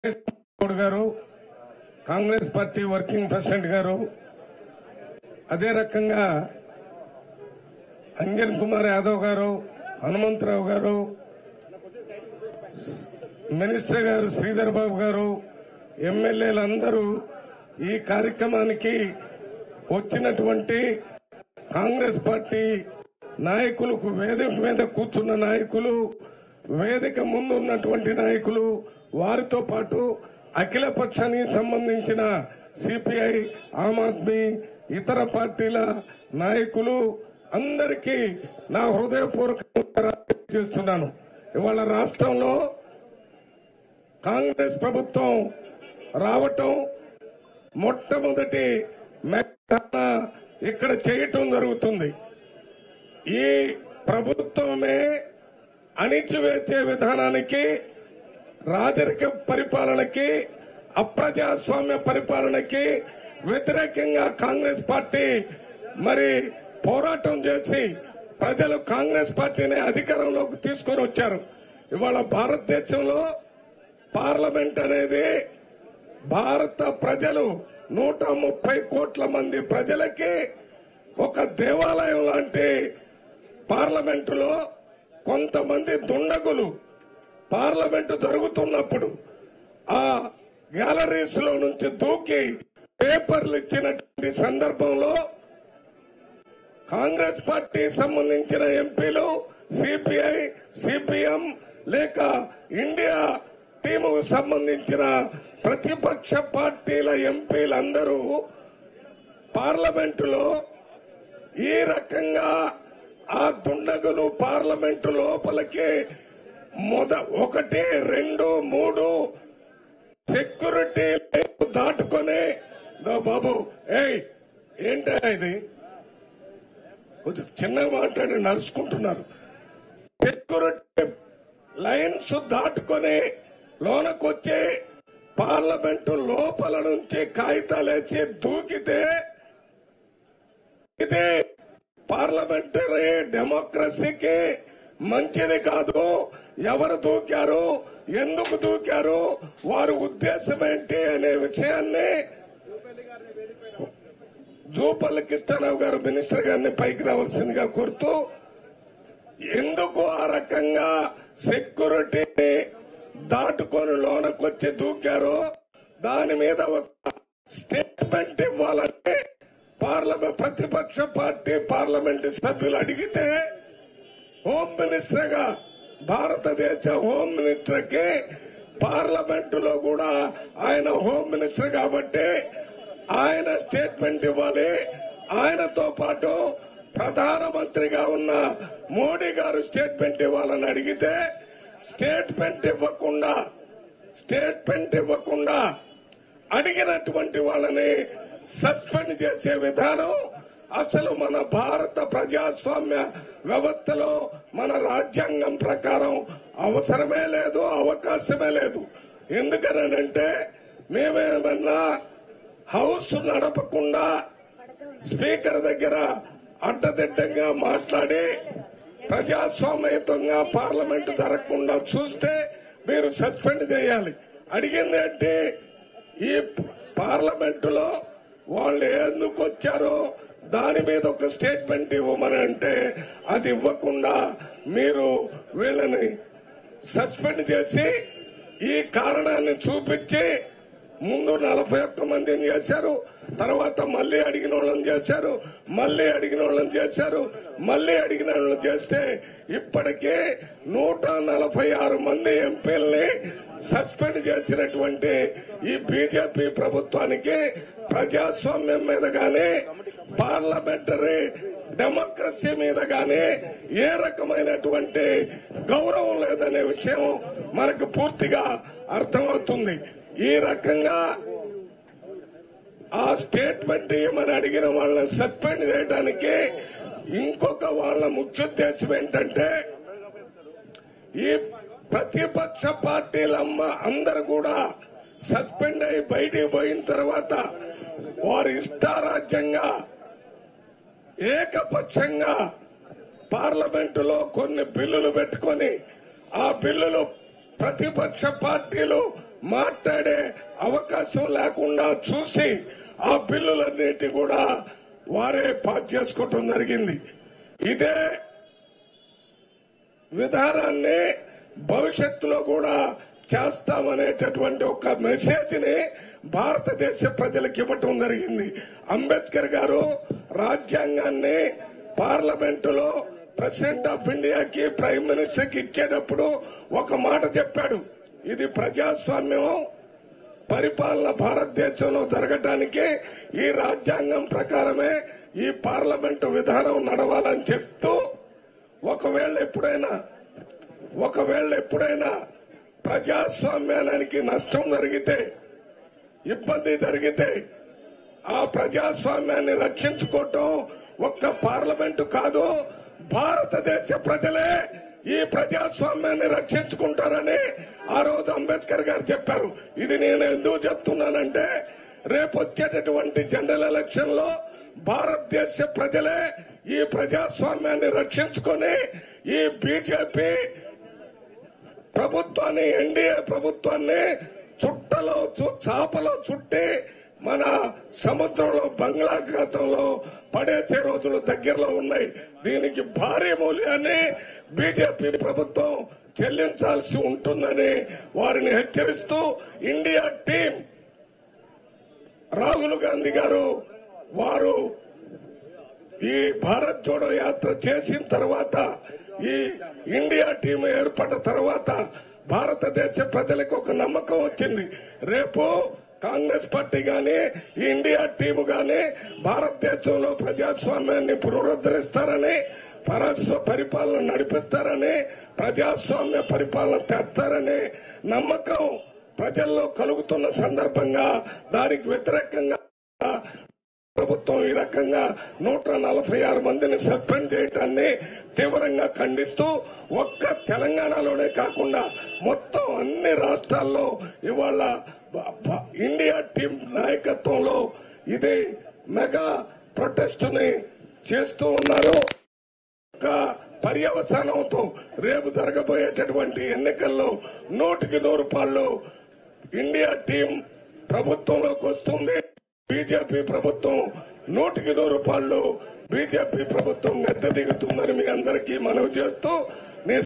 గౌడ్ గారు Congress party working president గారు అదే రకంగా అంజన్ కుమార్ యాదవ్ గారు హనుమంతరావు గారు మినిస్టర్ గారు శ్రీధర్ బాబు గారు ఎమ్మెల్యేలందరూ ఈ కార్యక్రమానికి వచ్చినటువంటి కాంగ్రెస్ పార్టీ నాయకులకు వేదిక మీద కూర్చున్న నాయకులు వేదిక ముందు ఉన్నటువంటి నాయకులు వారితో పాటు అఖిల పక్షానికి సంబంధించిన సిపిఐ ఆమ్ ఆద్మీ ఇతర పార్టీల నాయకులు అందరికీ నా హృదయపూర్వక చేస్తున్నాను ఇవాళ రాష్ట్రంలో కాంగ్రెస్ ప్రభుత్వం రావటం మొట్టమొదటి మెత్తన ఇక్కడ చేయటం జరుగుతుంది ఈ ప్రభుత్వమే అణిచివేసే విధానానికి రాజరిక పరిపాలనకి అప్రజాస్వామ్య పరిపాలనకి వ్యతిరేకంగా కాంగ్రెస్ పార్టీ మరి పోరాటం చేసి ప్రజలు కాంగ్రెస్ పార్టీని అధికారంలోకి తీసుకొని వచ్చారు ఇవాళ భారతదేశంలో పార్లమెంట్ అనేది భారత ప్రజలు నూట ముప్పై కోట్ల మంది ప్రజలకి ఒక దేవాలయం లాంటి పార్లమెంటులో కొంతమంది దుండగులు పార్లమెంటు జరుగుతున్నప్పుడు ఆ గ్యాలరీస్ లో నుంచి దూకి పేపర్లు ఇచ్చినటువంటి సందర్భంలో కాంగ్రెస్ పార్టీ సంబంధించిన ఎంపీలు సిపిఐ సిపిఎం లేక ఇండియా టీముకు సంబంధించిన ప్రతిపక్ష పార్టీల ఎంపీలందరూ పార్లమెంటులో ఈ రకంగా ఆ దుండగులు పార్లమెంటు లోపలికి మొద ఒకటి రెండు మూడు సెక్యూరిటీ లైన్ దాటుకొని దో బాబు ఏయ్ ఏంటా ఇది కొంచెం చిన్నగా మాట్లాడి నడుచుకుంటున్నారు సెక్యూరిటీ లైన్స్ దాటుకొని లోనకొచ్చి పార్లమెంటు లోపల నుంచి కాగితాలేసి దూకితే ఇది పార్లమెంటరీ డెమోక్రసీకి మంచిది కాదు ఎవరు దూకారు ఎందుకు దూకారు వారి ఉద్దేశం ఏంటి అనే విషయాన్ని జూపల్లి కృష్ణారావు గారు మినిస్టర్ గారిని పైకి రావాల్సిందిగా కోరుతూ ఎందుకు ఆ రకంగా సెక్యూరిటీని దాటుకొని లోనకొచ్చి దూకారో దాని మీద ఒక స్టేట్మెంట్ ఇవ్వాలని పార్లమెంట్ ప్రతిపక్ష పార్టీ పార్లమెంట్ సభ్యులు అడిగితే హోమ్ మినిస్టర్ గా భారతదేశ హోమ్ మినిస్టర్ కి పార్లమెంట్ లో కూడా ఆయన హోమ్ మినిస్టర్ కాబట్టి ఆయన స్టేట్మెంట్ ఇవ్వాలి ఆయనతో పాటు ప్రధానమంత్రిగా ఉన్న మోడీ గారు స్టేట్మెంట్ ఇవ్వాలని అడిగితే స్టేట్మెంట్ ఇవ్వకుండా స్టేట్మెంట్ ఇవ్వకుండా అడిగినటువంటి వాళ్ళని సస్పెండ్ చేసే విధానం అసలు మన భారత ప్రజాస్వామ్య వ్యవస్థలో మన రాజ్యాంగం ప్రకారం అవసరమే లేదు అవకాశమే లేదు ఎందుకనంటే మేమేమన్నా హౌస్ నడపకుండా స్పీకర్ దగ్గర అడ్డదిడ్డంగా మాట్లాడి ప్రజాస్వామ్యయుతంగా పార్లమెంట్ జరగకుండా చూస్తే మీరు సస్పెండ్ చేయాలి అడిగింది అంటే ఈ పార్లమెంటులో వాళ్ళు ఎందుకు వచ్చారో దాని మీద ఒక స్టేట్మెంట్ ఇవ్వమని అంటే అది ఇవ్వకుండా మీరు వీళ్ళని సస్పెండ్ చేసి ఈ కారణాన్ని చూపించి ముందు నలభై ఒక్క మందిని చేశారు తర్వాత మళ్ళీ అడిగిన వాళ్ళని చేశారు మళ్ళీ అడిగిన వాళ్ళని చేశారు మళ్ళీ అడిగిన వాళ్ళని చేస్తే ఇప్పటికే నూట నలభై ఆరు మంది ఎంపీల్ని సస్పెండ్ చేసినటువంటి ఈ బీజేపీ ప్రభుత్వానికి ప్రజాస్వామ్యం మీద గాని పార్లమెంటరీ డెమోక్రసీ మీద గాని ఏ రకమైనటువంటి గౌరవం లేదనే విషయం మనకు పూర్తిగా అర్థమవుతుంది ఈ రకంగా ఆ స్టేట్మెంట్ ఏమని అడిగిన వాళ్ళని సస్పెండ్ చేయడానికి ఇంకొక వాళ్ళ ముఖ్యోద్దేశం ఏంటంటే ఈ ప్రతిపక్ష పార్టీలమ్మ అందరు కూడా సస్పెండ్ అయి బయటికి పోయిన తర్వాత వారు ఇష్టారాజ్యంగా ఏకపక్షంగా పార్లమెంటులో కొన్ని బిల్లులు పెట్టుకొని ఆ బిల్లులు ప్రతిపక్ష పార్టీలు మాట్లాడే అవకాశం లేకుండా చూసి ఆ బిల్లులన్నిటి కూడా వారే పాస్ చేసుకోవటం జరిగింది ఇదే విధానాన్ని భవిష్యత్తులో కూడా చేస్తామనేటటువంటి ఒక మెసేజ్ ని భారతదేశ ప్రజలకు ఇవ్వటం జరిగింది అంబేద్కర్ గారు రాజ్యాంగాన్ని పార్లమెంటులో ప్రెసిడెంట్ ఆఫ్ ఇండియాకి ప్రైమ్ మినిస్టర్ కి ఇచ్చేటప్పుడు ఒక మాట చెప్పాడు ఇది ప్రజాస్వామ్యం పరిపాలన భారతదేశంలో జరగటానికి ఈ రాజ్యాంగం ప్రకారమే ఈ పార్లమెంటు విధానం నడవాలని చెప్తూ ఒకవేళ ఎప్పుడైనా ఒకవేళ ఎప్పుడైనా ప్రజాస్వామ్యానికి నష్టం జరిగితే ఇబ్బంది జరిగితే ఆ ప్రజాస్వామ్యాన్ని రక్షించుకోవటం ఒక్క పార్లమెంటు కాదు భారతదేశ ప్రజలే ఈ ప్రజాస్వామ్యాన్ని రక్షించుకుంటారని ఆ రోజు అంబేద్కర్ గారు చెప్పారు ఇది నేను ఎందుకు చెప్తున్నానంటే రేపు వచ్చేటటువంటి జనరల్ ఎలక్షన్ లో భారతదేశ ప్రజలే ఈ ప్రజాస్వామ్యాన్ని రక్షించుకొని ఈ బీజేపీ ప్రభుత్వాన్ని ఎన్డీఏ ప్రభుత్వాన్ని చుట్టలో చు- చాపలో చుట్టి మన సముద్రంలో బంగాళాఖాతంలో పడేసే రోజులు దగ్గరలో ఉన్నాయి దీనికి భారీ మూల్యాన్ని బీజేపీ ప్రభుత్వం చెల్లించాల్సి ఉంటుందని వారిని హెచ్చరిస్తూ ఇండియా టీం రాహుల్ గాంధీ గారు వారు ఈ భారత్ జోడో యాత్ర చేసిన తర్వాత ఈ ఇండియా టీం ఏర్పడిన తర్వాత భారతదేశ ప్రజలకు ఒక నమ్మకం వచ్చింది రేపు కాంగ్రెస్ పార్టీ గాని ఈ ఇండియా టీం గాని భారతదేశంలో ప్రజాస్వామ్యాన్ని పునరుద్ధరిస్తారని పరస్వ పరిపాలన నడిపిస్తారని ప్రజాస్వామ్య పరిపాలన తెస్తారని నమ్మకం ప్రజల్లో కలుగుతున్న సందర్భంగా దానికి వ్యతిరేకంగా ప్రభుత్వం ఈ రకంగా నూట నలభై ఆరు మందిని సస్పెండ్ చేయడాన్ని తీవ్రంగా ఖండిస్తూ ఒక్క తెలంగాణలోనే కాకుండా మొత్తం అన్ని రాష్ట్రాల్లో ఇవాళ బ- బ- ఇండియా టీం నాయకత్వంలో ఇది మెగా ప్రొటెస్ట్ ని చేస్తూ ఉన్నారు యొక్క పర్యవసానంతో రేపు జరగబోయేటటువంటి ఎన్నికల్లో నూటికి నూరు పాళ్ళు ఇండియా టీం ప్రభుత్వంలోకి వస్తుంది బీజేపీ ప్రభుత్వం నూటికి నూరు పాళ్ళు బీజేపీ ప్రభుత్వం మెత్త దిగుతుందని మీ అందరికీ మనవి చేస్తూ